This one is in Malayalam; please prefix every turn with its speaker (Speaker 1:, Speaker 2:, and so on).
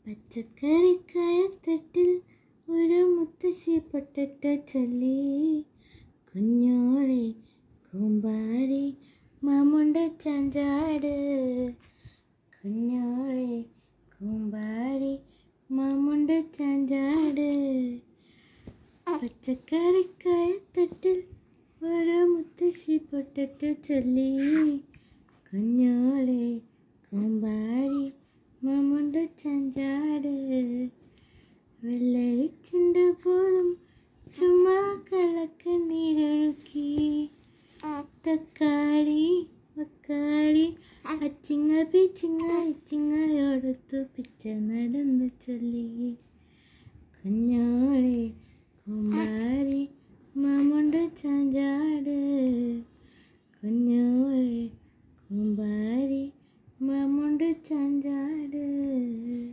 Speaker 1: പച്ചക്കറിക്കായത്തട്ടിൽ ഒരു മുത്തശ്ശി പൊട്ടറ്റ ചൊല്ലി കുഞ്ഞോളെ കൂമ്പാരി മാമുണ്ട ചാഞ്ചാട് കുഞ്ഞോളെ കൂമ്പാരി മാമുണ്ട ചാഞ്ചാട് പച്ചക്കറിക്കായത്തട്ടിൽ ഒരു മുത്തശ്ശി പൊട്ടറ്റ ചൊല്ലി കുഞ്ഞോളെ കൂമ്പാരി മാമുണ്ട ചാഞ്ചാട് വെള്ളരിച്ചിൻ്റെ പോലും ചുമ്മാ കള്ളക്കണ്ണീരൊഴുക്കി തക്കാളി മക്കാളി അച്ചിങ്ങ പിച്ചിങ്ങ ഇച്ചിങ്ങയോടൊത്തു പിച്ച നടന്നു ചൊല്ലി കുഞ്ഞോളെ കുമാരി മാമുണ്ട ചാഞ്ചാട് കുഞ്ഞോളെ കുമ്പാരി മാമുണ്ട ചാഞ്ചാട്